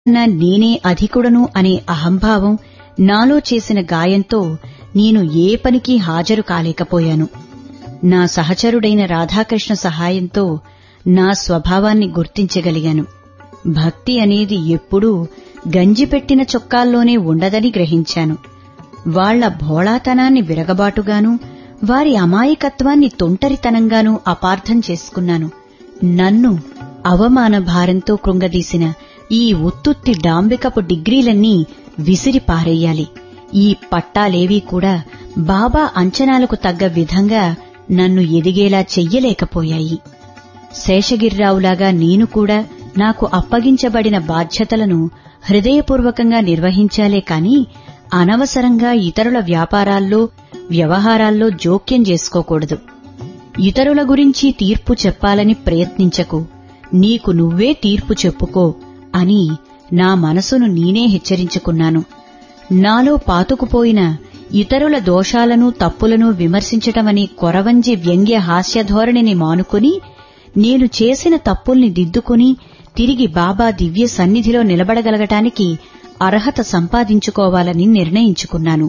నా నేనే అధికుడను అనే అహంభావం నాలో చేసిన గాయంతో నేను ఏ పనికి హాజరు కాలేకపోయాను నా సహచరుడైన రాధాకృష్ణ సహాయంతో నా స్వభావాన్ని గుర్తించగలిగాను భక్తి అనేది ఎప్పుడూ గంజిపెట్టిన చొక్కాల్లోనే ఉండదని గ్రహించాను వాళ్ల భోళాతనాన్ని విరగబాటుగాను వారి అమాయకత్వాన్ని తొంటరితనంగానూ అపార్థం చేసుకున్నాను నన్ను అవమాన భారంతో కృంగదీసిన ఈ ఉత్తుత్తి డాంబికపు డిగ్రీలన్నీ విసిరి పారేయాలి ఈ పట్టాలేవీ కూడా బాబా అంచనాలకు తగ్గ విధంగా నన్ను ఎదిగేలా చెయ్యలేకపోయాయి శేషగిరిరావులాగా నేను కూడా నాకు అప్పగించబడిన బాధ్యతలను హృదయపూర్వకంగా నిర్వహించాలే కాని అనవసరంగా ఇతరుల వ్యాపారాల్లో వ్యవహారాల్లో జోక్యం చేసుకోకూడదు ఇతరుల గురించి తీర్పు చెప్పాలని ప్రయత్నించకు నీకు నువ్వే తీర్పు చెప్పుకో అని నా మనసును నేనే హెచ్చరించుకున్నాను నాలో పాతుకుపోయిన ఇతరుల దోషాలను తప్పులను విమర్శించటమనే కొరవంజి వ్యంగ్య హాస్యధోరణిని మానుకుని నేను చేసిన తప్పుల్ని దిద్దుకుని తిరిగి బాబా దివ్య సన్నిధిలో నిలబడగలగటానికి అర్హత సంపాదించుకోవాలని నిర్ణయించుకున్నాను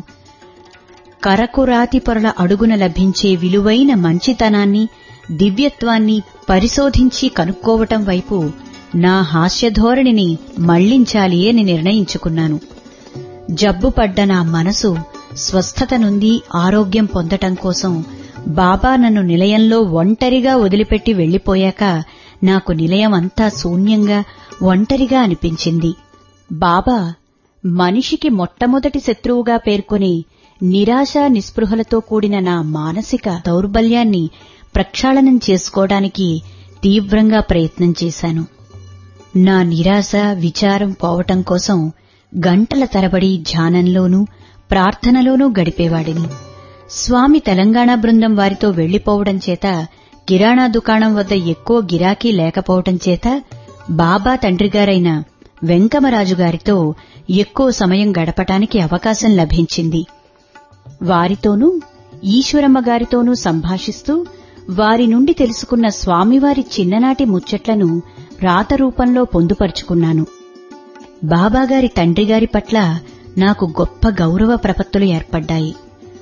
కరకురాతి పొరల అడుగున లభించే విలువైన మంచితనాన్ని దివ్యత్వాన్ని పరిశోధించి కనుక్కోవటం వైపు నా హాస్యధోరణిని మళ్లించాలి అని నిర్ణయించుకున్నాను జబ్బుపడ్డ నా మనసు స్వస్థత నుండి ఆరోగ్యం పొందటం కోసం బాబా నన్ను నిలయంలో ఒంటరిగా వదిలిపెట్టి వెళ్లిపోయాక నాకు నిలయం అంతా శూన్యంగా ఒంటరిగా అనిపించింది బాబా మనిషికి మొట్టమొదటి శత్రువుగా పేర్కొనే నిరాశ నిస్పృహలతో కూడిన నా మానసిక దౌర్బల్యాన్ని ప్రక్షాళనం చేసుకోవడానికి తీవ్రంగా ప్రయత్నం చేశాను నా నిరాశ విచారం పోవటం కోసం గంటల తరబడి ధ్యానంలోనూ ప్రార్థనలోనూ గడిపేవాడిని స్వామి తెలంగాణ బృందం వారితో వెళ్లిపోవడం చేత కిరాణా దుకాణం వద్ద ఎక్కువ గిరాకీ లేకపోవటం చేత బాబా తండ్రిగారైన వెంకమరాజు గారితో ఎక్కువ సమయం గడపటానికి అవకాశం లభించింది వారితోనూ ఈశ్వరమ్మ గారితోనూ సంభాషిస్తూ వారి నుండి తెలుసుకున్న స్వామివారి చిన్ననాటి ముచ్చట్లను రాత రూపంలో పొందుపరుచుకున్నాను బాబాగారి తండ్రిగారి పట్ల నాకు గొప్ప గౌరవ ప్రపత్తులు ఏర్పడ్డాయి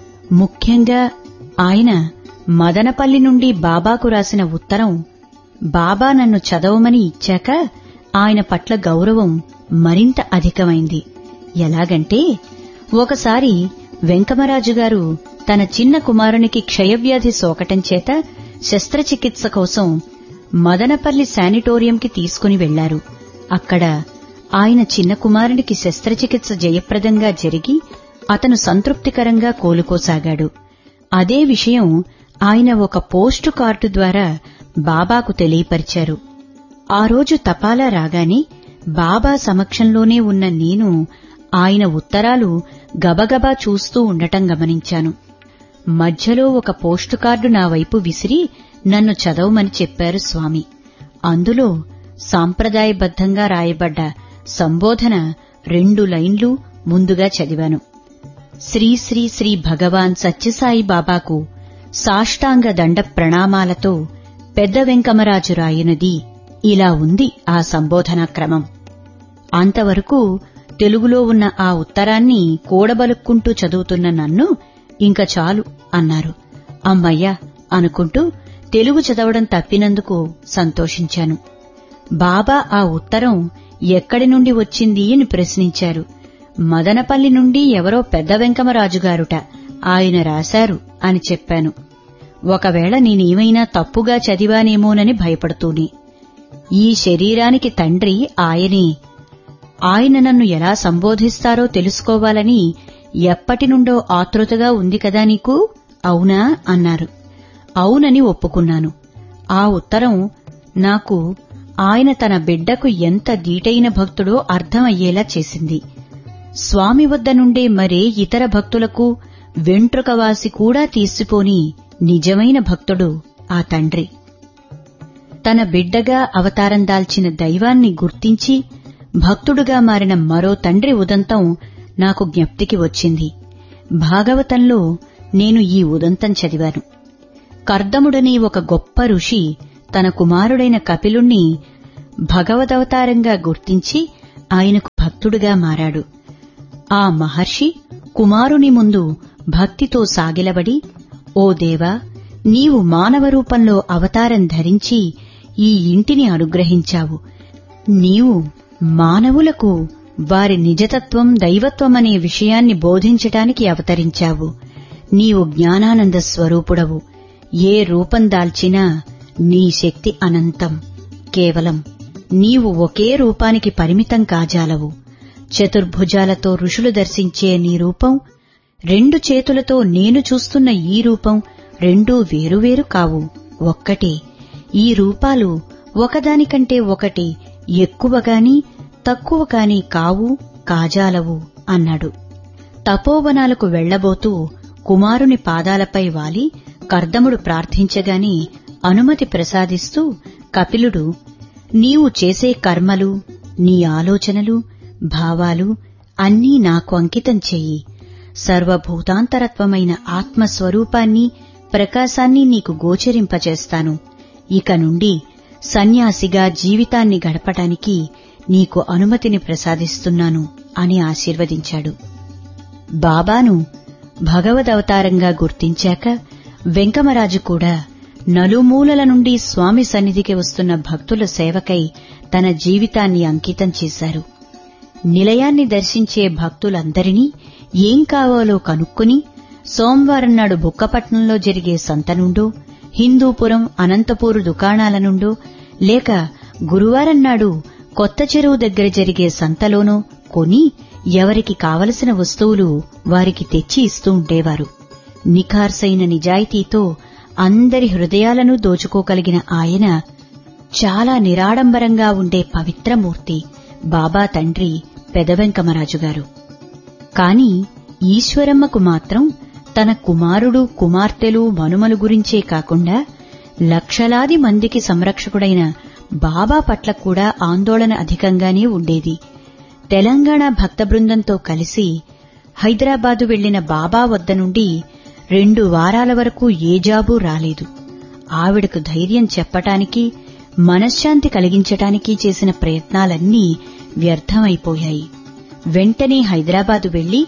ముఖ్యంగా ఆయన మదనపల్లి నుండి బాబాకు రాసిన ఉత్తరం బాబా నన్ను చదవమని ఇచ్చాక ఆయన పట్ల గౌరవం మరింత అధికమైంది ఎలాగంటే ఒకసారి వెంకమరాజు గారు తన చిన్న కుమారునికి క్షయవ్యాధి సోకటం చేత శస్త్రచికిత్స కోసం మదనపల్లి శానిటోరియంకి తీసుకుని వెళ్లారు అక్కడ ఆయన చిన్న కుమారునికి శస్త్రచికిత్స జయప్రదంగా జరిగి అతను సంతృప్తికరంగా కోలుకోసాగాడు అదే విషయం ఆయన ఒక పోస్టు కార్డు ద్వారా బాబాకు తెలియపరిచారు ఆ రోజు తపాలా రాగానే బాబా సమక్షంలోనే ఉన్న నేను ఆయన ఉత్తరాలు గబగబా చూస్తూ ఉండటం గమనించాను మధ్యలో ఒక పోస్టు కార్డు నా వైపు విసిరి నన్ను చదవమని చెప్పారు స్వామి అందులో సాంప్రదాయబద్ధంగా రాయబడ్డ సంబోధన రెండు లైన్లు ముందుగా చదివాను శ్రీ శ్రీ శ్రీ భగవాన్ సత్యసాయి బాబాకు సాష్టాంగ దండ ప్రణామాలతో పెద్ద వెంకమరాజు రాయునది ఇలా ఉంది ఆ సంబోధనా క్రమం అంతవరకు తెలుగులో ఉన్న ఆ ఉత్తరాన్ని కూడబలుక్కుంటూ చదువుతున్న నన్ను ఇంక చాలు అన్నారు అమ్మయ్యా అనుకుంటూ తెలుగు చదవడం తప్పినందుకు సంతోషించాను బాబా ఆ ఉత్తరం ఎక్కడి నుండి వచ్చింది అని ప్రశ్నించారు మదనపల్లి నుండి ఎవరో పెద్ద వెంకమరాజుగారుట ఆయన రాశారు అని చెప్పాను ఒకవేళ నేనేమైనా తప్పుగా చదివానేమోనని భయపడుతూనే ఈ శరీరానికి తండ్రి ఆయనే ఆయన నన్ను ఎలా సంబోధిస్తారో తెలుసుకోవాలని ఎప్పటినుండో ఆతృతగా ఉంది కదా నీకు అవునా అన్నారు అవునని ఒప్పుకున్నాను ఆ ఉత్తరం నాకు ఆయన తన బిడ్డకు ఎంత దీటైన భక్తుడో అర్థమయ్యేలా చేసింది స్వామి వద్ద నుండే మరే ఇతర భక్తులకు వెంట్రుకవాసి కూడా తీసిపోని నిజమైన భక్తుడు ఆ తండ్రి తన బిడ్డగా అవతారం దాల్చిన దైవాన్ని గుర్తించి భక్తుడుగా మారిన మరో తండ్రి ఉదంతం నాకు జ్ఞప్తికి వచ్చింది భాగవతంలో నేను ఈ ఉదంతం చదివాను కర్దముడని ఒక గొప్ప ఋషి తన కుమారుడైన కపిలుణ్ణి భగవదవతారంగా గుర్తించి ఆయనకు భక్తుడుగా మారాడు ఆ మహర్షి కుమారుని ముందు భక్తితో సాగిలబడి ఓ దేవా నీవు మానవ రూపంలో అవతారం ధరించి ఈ ఇంటిని అనుగ్రహించావు నీవు మానవులకు వారి నిజతత్వం దైవత్వమనే విషయాన్ని బోధించటానికి అవతరించావు నీవు జ్ఞానానంద స్వరూపుడవు ఏ రూపం దాల్చినా నీ శక్తి అనంతం కేవలం నీవు ఒకే రూపానికి పరిమితం కాజాలవు చతుర్భుజాలతో ఋషులు దర్శించే నీ రూపం రెండు చేతులతో నేను చూస్తున్న ఈ రూపం రెండూ వేరువేరు కావు ఒక్కటే ఈ రూపాలు ఒకదానికంటే ఒకటి ఎక్కువగాని తక్కువగాని కావు కాజాలవు అన్నాడు తపోవనాలకు వెళ్లబోతూ కుమారుని పాదాలపై వాలి కర్దముడు ప్రార్థించగానే అనుమతి ప్రసాదిస్తూ కపిలుడు నీవు చేసే కర్మలు నీ ఆలోచనలు భావాలు అన్నీ నాకు అంకితం చెయ్యి సర్వభూతాంతరత్వమైన ఆత్మస్వరూపాన్ని ప్రకాశాన్ని నీకు గోచరింపచేస్తాను ఇక నుండి సన్యాసిగా జీవితాన్ని గడపటానికి నీకు అనుమతిని ప్రసాదిస్తున్నాను అని ఆశీర్వదించాడు బాబాను భగవదవతారంగా గుర్తించాక వెంకమరాజు కూడా నలుమూలల నుండి స్వామి సన్నిధికి వస్తున్న భక్తుల సేవకై తన జీవితాన్ని అంకితం చేశారు నిలయాన్ని దర్శించే భక్తులందరినీ ఏం కావాలో కనుక్కుని సోమవారం నాడు బుక్కపట్నంలో జరిగే సంత నుండో హిందూపురం అనంతపూరు దుకాణాల నుండో లేక గురువారం నాడు కొత్త చెరువు దగ్గర జరిగే సంతలోనో కొని ఎవరికి కావలసిన వస్తువులు వారికి తెచ్చి ఇస్తూ ఉండేవారు నిఖార్సైన నిజాయితీతో అందరి హృదయాలను దోచుకోగలిగిన ఆయన చాలా నిరాడంబరంగా ఉండే పవిత్రమూర్తి బాబా తండ్రి పెదవెంకమరాజుగారు కాని ఈశ్వరమ్మకు మాత్రం తన కుమారుడు కుమార్తెలు మనుమలు గురించే కాకుండా లక్షలాది మందికి సంరక్షకుడైన బాబా పట్ల కూడా ఆందోళన అధికంగానే ఉండేది తెలంగాణ భక్త బృందంతో కలిసి హైదరాబాదు వెళ్లిన బాబా వద్ద నుండి రెండు వారాల వరకు ఏ జాబూ రాలేదు ఆవిడకు ధైర్యం చెప్పటానికి మనశ్శాంతి కలిగించటానికి చేసిన ప్రయత్నాలన్నీ వ్యర్థమైపోయాయి వెంటనే హైదరాబాదు వెళ్లి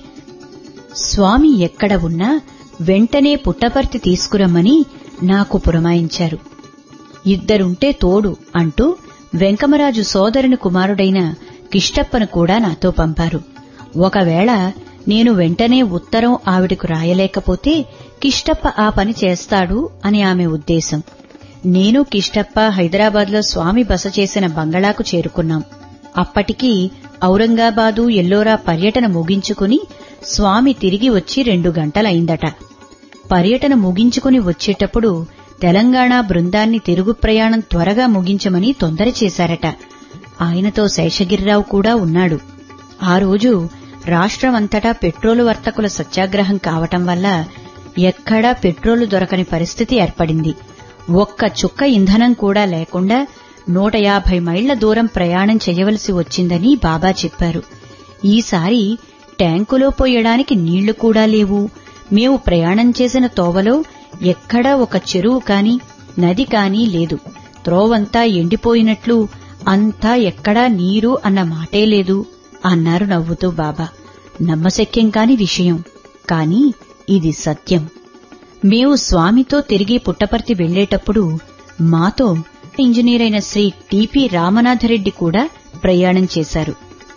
స్వామి ఎక్కడ ఉన్నా వెంటనే పుట్టపర్తి తీసుకురమ్మని నాకు పురమాయించారు ఇద్దరుంటే తోడు అంటూ వెంకమరాజు సోదరుని కుమారుడైన కిష్టప్పను కూడా నాతో పంపారు ఒకవేళ నేను వెంటనే ఉత్తరం ఆవిడకు రాయలేకపోతే కిష్టప్ప ఆ పని చేస్తాడు అని ఆమె ఉద్దేశం నేను కిష్టప్ప హైదరాబాద్లో స్వామి బస చేసిన బంగళాకు చేరుకున్నాం అప్పటికి ఔరంగాబాదు ఎల్లోరా పర్యటన ముగించుకుని స్వామి తిరిగి వచ్చి రెండు గంటలైందట పర్యటన ముగించుకుని వచ్చేటప్పుడు తెలంగాణ బృందాన్ని తిరుగు ప్రయాణం త్వరగా ముగించమని తొందర చేశారట ఆయనతో శేషగిరిరావు కూడా ఉన్నాడు ఆ రోజు రాష్ట్రమంతటా పెట్రోలు వర్తకుల సత్యాగ్రహం కావటం వల్ల ఎక్కడా పెట్రోలు దొరకని పరిస్థితి ఏర్పడింది ఒక్క చుక్క ఇంధనం కూడా లేకుండా నూట యాభై మైళ్ల దూరం ప్రయాణం చేయవలసి వచ్చిందని బాబా చెప్పారు ఈసారి ట్యాంకులో పోయడానికి నీళ్లు కూడా లేవు మేము ప్రయాణం చేసిన తోవలో ఎక్కడా ఒక చెరువు కాని నది కాని లేదు త్రోవంతా ఎండిపోయినట్లు అంతా ఎక్కడా నీరు అన్న మాటే లేదు అన్నారు నవ్వుతూ బాబా నమ్మశక్యం కాని విషయం కాని ఇది సత్యం మేము స్వామితో తిరిగి పుట్టపర్తి వెళ్లేటప్పుడు మాతో ఇంజనీర్ అయిన శ్రీ టిపి రామనాథరెడ్డి కూడా ప్రయాణం చేశారు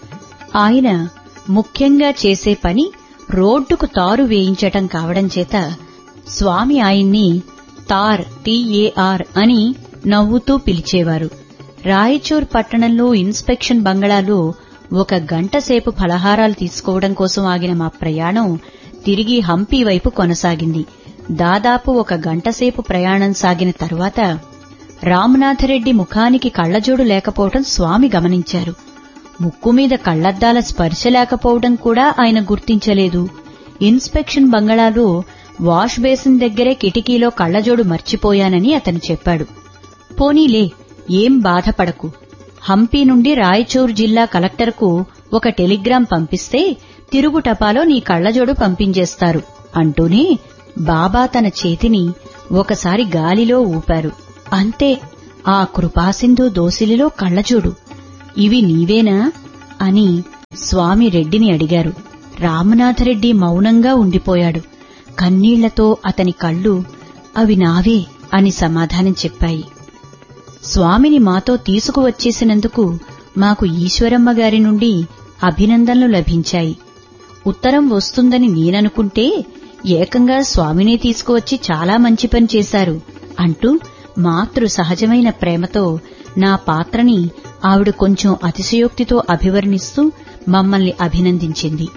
ఆయన ముఖ్యంగా చేసే పని రోడ్డుకు తారు వేయించటం కావడం చేత స్వామి ఆయన్ని తార్ టీఏఆర్ అని నవ్వుతూ పిలిచేవారు రాయచూర్ పట్టణంలో ఇన్స్పెక్షన్ బంగళాలో ఒక గంట సేపు ఫలహారాలు తీసుకోవడం కోసం ఆగిన మా ప్రయాణం తిరిగి హంపీ వైపు కొనసాగింది దాదాపు ఒక గంటసేపు ప్రయాణం సాగిన తరువాత రామనాథరెడ్డి ముఖానికి కళ్లజోడు లేకపోవటం స్వామి గమనించారు ముక్కు మీద కళ్లద్దాల స్పర్శ లేకపోవడం కూడా ఆయన గుర్తించలేదు ఇన్స్పెక్షన్ బంగళాలో వాష్ బేసిన్ దగ్గరే కిటికీలో కళ్లజోడు మర్చిపోయానని అతను చెప్పాడు పోనీలే ఏం బాధపడకు హంపీ నుండి రాయచూర్ జిల్లా కలెక్టర్కు ఒక టెలిగ్రాం పంపిస్తే తిరుగు టపాలో నీ కళ్లజోడు పంపించేస్తారు అంటూనే బాబా తన చేతిని ఒకసారి గాలిలో ఊపారు అంతే ఆ కృపాసింధు దోసిలిలో కళ్లజోడు ఇవి నీవేనా అని స్వామి రెడ్డిని అడిగారు రామనాథరెడ్డి మౌనంగా ఉండిపోయాడు కన్నీళ్లతో అతని కళ్ళు అవి నావే అని సమాధానం చెప్పాయి స్వామిని మాతో తీసుకువచ్చేసినందుకు మాకు ఈశ్వరమ్మ గారి నుండి అభినందనలు లభించాయి ఉత్తరం వస్తుందని నేననుకుంటే ఏకంగా స్వామినే తీసుకువచ్చి చాలా మంచి పని చేశారు అంటూ మాతృ సహజమైన ప్రేమతో నా పాత్రని ఆవిడ కొంచెం అతిశయోక్తితో అభివర్ణిస్తూ మమ్మల్ని అభినందించింది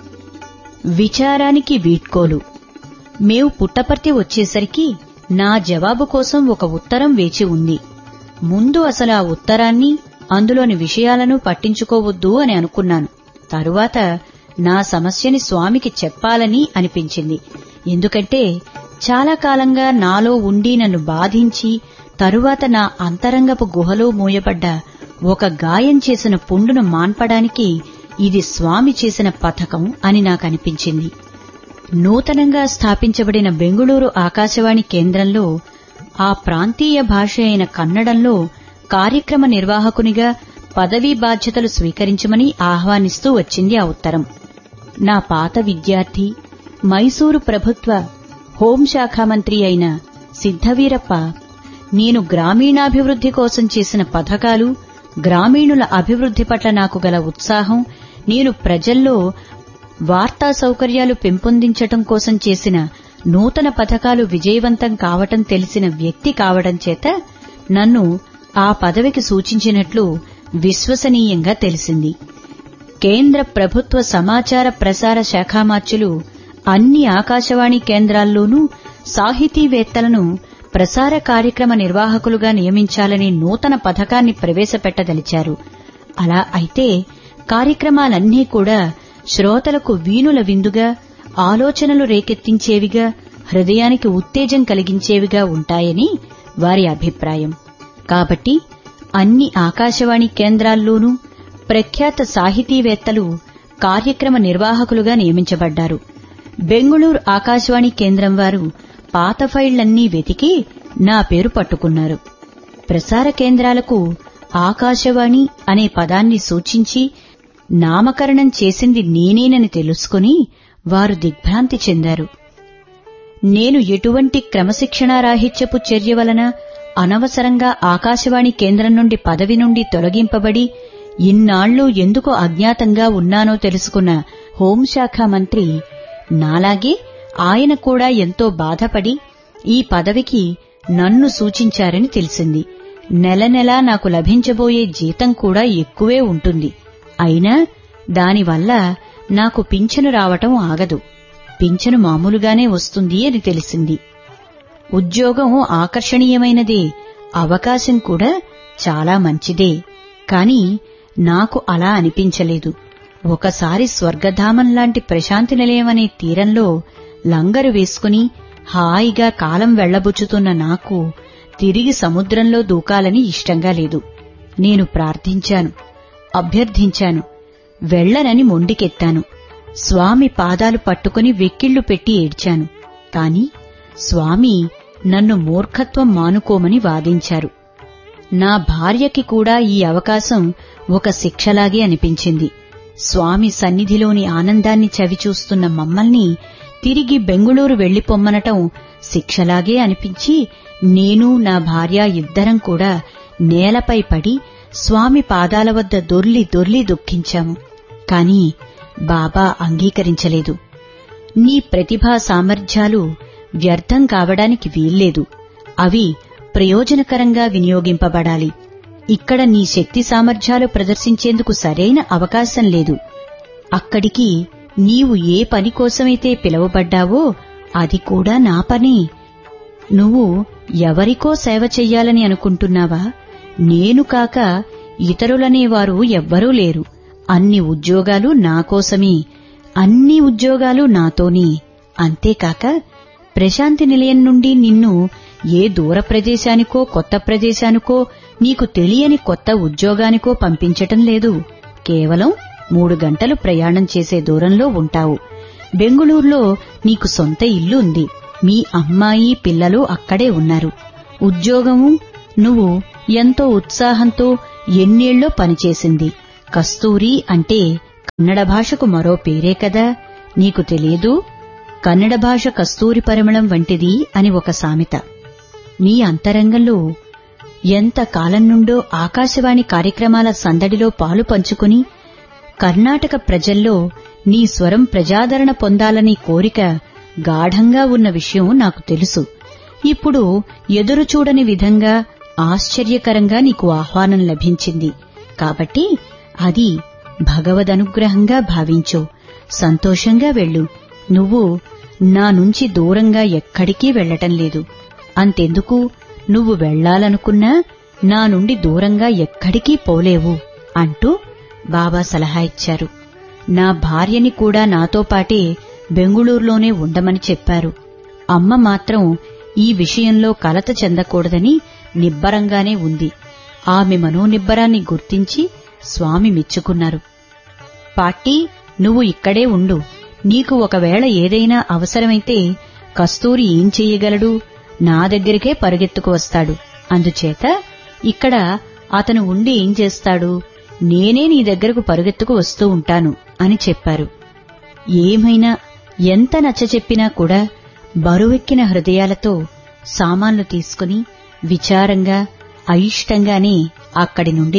విచారానికి వీడ్కోలు మేవు పుట్టపర్తి వచ్చేసరికి నా జవాబు కోసం ఒక ఉత్తరం వేచి ఉంది ముందు అసలు ఆ ఉత్తరాన్ని అందులోని విషయాలను పట్టించుకోవద్దు అని అనుకున్నాను తరువాత నా సమస్యని స్వామికి చెప్పాలని అనిపించింది ఎందుకంటే చాలా కాలంగా నాలో ఉండి నన్ను బాధించి తరువాత నా అంతరంగపు గుహలో మూయబడ్డ ఒక గాయం చేసిన పుండును మాన్పడానికి ఇది స్వామి చేసిన పథకం అని నాకనిపించింది నూతనంగా స్థాపించబడిన బెంగుళూరు ఆకాశవాణి కేంద్రంలో ఆ ప్రాంతీయ భాష అయిన కన్నడంలో కార్యక్రమ నిర్వాహకునిగా పదవీ బాధ్యతలు స్వీకరించమని ఆహ్వానిస్తూ వచ్చింది ఆ ఉత్తరం నా పాత విద్యార్థి మైసూరు ప్రభుత్వ హోంశాఖ మంత్రి అయిన సిద్ధవీరప్ప నేను గ్రామీణాభివృద్ధి కోసం చేసిన పథకాలు గ్రామీణుల అభివృద్ధి పట్ల నాకు గల ఉత్సాహం నేను ప్రజల్లో వార్తా సౌకర్యాలు పెంపొందించటం కోసం చేసిన నూతన పథకాలు విజయవంతం కావటం తెలిసిన వ్యక్తి కావడం చేత నన్ను ఆ పదవికి సూచించినట్లు విశ్వసనీయంగా తెలిసింది కేంద్ర ప్రభుత్వ సమాచార ప్రసార శాఖామాత్యులు అన్ని ఆకాశవాణి కేంద్రాల్లోనూ సాహితీవేత్తలను ప్రసార కార్యక్రమ నిర్వాహకులుగా నియమించాలని నూతన పథకాన్ని ప్రవేశపెట్టదలిచారు అలా అయితే కార్యక్రమాలన్నీ కూడా శ్రోతలకు వీణుల విందుగా ఆలోచనలు రేకెత్తించేవిగా హృదయానికి ఉత్తేజం కలిగించేవిగా ఉంటాయని వారి అభిప్రాయం కాబట్టి అన్ని ఆకాశవాణి కేంద్రాల్లోనూ ప్రఖ్యాత సాహితీవేత్తలు కార్యక్రమ నిర్వాహకులుగా నియమించబడ్డారు బెంగుళూరు ఆకాశవాణి కేంద్రం వారు పాత ఫైళ్లన్నీ వెతికి నా పేరు పట్టుకున్నారు ప్రసార కేంద్రాలకు ఆకాశవాణి అనే పదాన్ని సూచించి నామకరణం చేసింది నేనేనని తెలుసుకుని వారు దిగ్భ్రాంతి చెందారు నేను ఎటువంటి క్రమశిక్షణారాహిత్యపు చర్య వలన అనవసరంగా ఆకాశవాణి కేంద్రం నుండి పదవి నుండి తొలగింపబడి ఇన్నాళ్లు ఎందుకు అజ్ఞాతంగా ఉన్నానో తెలుసుకున్న హోంశాఖ మంత్రి నాలాగే ఆయన కూడా ఎంతో బాధపడి ఈ పదవికి నన్ను సూచించారని తెలిసింది నెల నెలా నాకు లభించబోయే జీతం కూడా ఎక్కువే ఉంటుంది అయినా దానివల్ల నాకు పింఛను రావటం ఆగదు పింఛను మామూలుగానే వస్తుంది అని తెలిసింది ఉద్యోగం ఆకర్షణీయమైనదే అవకాశం కూడా చాలా మంచిదే కాని నాకు అలా అనిపించలేదు ఒకసారి స్వర్గధామం లాంటి ప్రశాంతి నిలయమనే తీరంలో లంగరు వేసుకుని హాయిగా కాలం వెళ్లబుచ్చుతున్న నాకు తిరిగి సముద్రంలో దూకాలని ఇష్టంగా లేదు నేను ప్రార్థించాను అభ్యర్థించాను వెళ్లనని మొండికెత్తాను స్వామి పాదాలు పట్టుకుని వెక్కిళ్లు పెట్టి ఏడ్చాను కాని స్వామి నన్ను మూర్ఖత్వం మానుకోమని వాదించారు నా భార్యకి కూడా ఈ అవకాశం ఒక శిక్షలాగే అనిపించింది స్వామి సన్నిధిలోని ఆనందాన్ని చవిచూస్తున్న మమ్మల్ని తిరిగి బెంగుళూరు వెళ్లిపొమ్మనటం శిక్షలాగే అనిపించి నేను నా భార్య ఇద్దరం కూడా నేలపై పడి స్వామి పాదాల వద్ద దొర్లి దొర్లి దుఃఖించాము కాని బాబా అంగీకరించలేదు నీ ప్రతిభా సామర్థ్యాలు వ్యర్థం కావడానికి వీల్లేదు అవి ప్రయోజనకరంగా వినియోగింపబడాలి ఇక్కడ నీ శక్తి సామర్థ్యాలు ప్రదర్శించేందుకు సరైన అవకాశం లేదు అక్కడికి నీవు ఏ పని కోసమైతే పిలువబడ్డావో అది కూడా నా పని నువ్వు ఎవరికో సేవ చెయ్యాలని అనుకుంటున్నావా నేను కాక ఇతరులనేవారు ఎవ్వరూ లేరు అన్ని ఉద్యోగాలు నా కోసమే అన్ని ఉద్యోగాలు నాతోనే అంతేకాక ప్రశాంతి నిలయం నుండి నిన్ను ఏ దూర ప్రదేశానికో కొత్త ప్రదేశానికో నీకు తెలియని కొత్త ఉద్యోగానికో పంపించటం లేదు కేవలం మూడు గంటలు ప్రయాణం చేసే దూరంలో ఉంటావు బెంగుళూరులో నీకు సొంత ఇల్లు ఉంది మీ అమ్మాయి పిల్లలు అక్కడే ఉన్నారు ఉద్యోగము నువ్వు ఎంతో ఉత్సాహంతో ఎన్నేళ్లో పనిచేసింది కస్తూరి అంటే కన్నడ భాషకు మరో పేరే కదా నీకు తెలియదు కన్నడ భాష కస్తూరి పరిమళం వంటిది అని ఒక సామెత నీ అంతరంగంలో ఎంత కాలం నుండో ఆకాశవాణి కార్యక్రమాల సందడిలో పాలు పంచుకుని కర్ణాటక ప్రజల్లో నీ స్వరం ప్రజాదరణ పొందాలని కోరిక గాఢంగా ఉన్న విషయం నాకు తెలుసు ఇప్పుడు ఎదురు చూడని విధంగా ఆశ్చర్యకరంగా నీకు ఆహ్వానం లభించింది కాబట్టి అది భగవదనుగ్రహంగా భావించు సంతోషంగా వెళ్ళు నువ్వు నా నుంచి దూరంగా ఎక్కడికి వెళ్లటం లేదు అంతెందుకు నువ్వు వెళ్లాలనుకున్నా నా నుండి దూరంగా ఎక్కడికి పోలేవు అంటూ బాబా సలహా ఇచ్చారు నా భార్యని కూడా నాతో పాటే బెంగుళూరులోనే ఉండమని చెప్పారు అమ్మ మాత్రం ఈ విషయంలో కలత చెందకూడదని నిబ్బరంగానే ఉంది ఆమె మనోనిబ్బరాన్ని గుర్తించి స్వామి మెచ్చుకున్నారు పాట్టి నువ్వు ఇక్కడే ఉండు నీకు ఒకవేళ ఏదైనా అవసరమైతే కస్తూరి ఏం చెయ్యగలడు నా దగ్గరికే పరుగెత్తుకు వస్తాడు అందుచేత ఇక్కడ అతను ఉండి ఏం చేస్తాడు నేనే నీ దగ్గరకు పరుగెత్తుకు వస్తూ ఉంటాను అని చెప్పారు ఏమైనా ఎంత నచ్చచెప్పినా కూడా బరువెక్కిన హృదయాలతో సామాన్లు తీసుకుని విచారంగా అయిష్టంగానే అక్కడి నుండి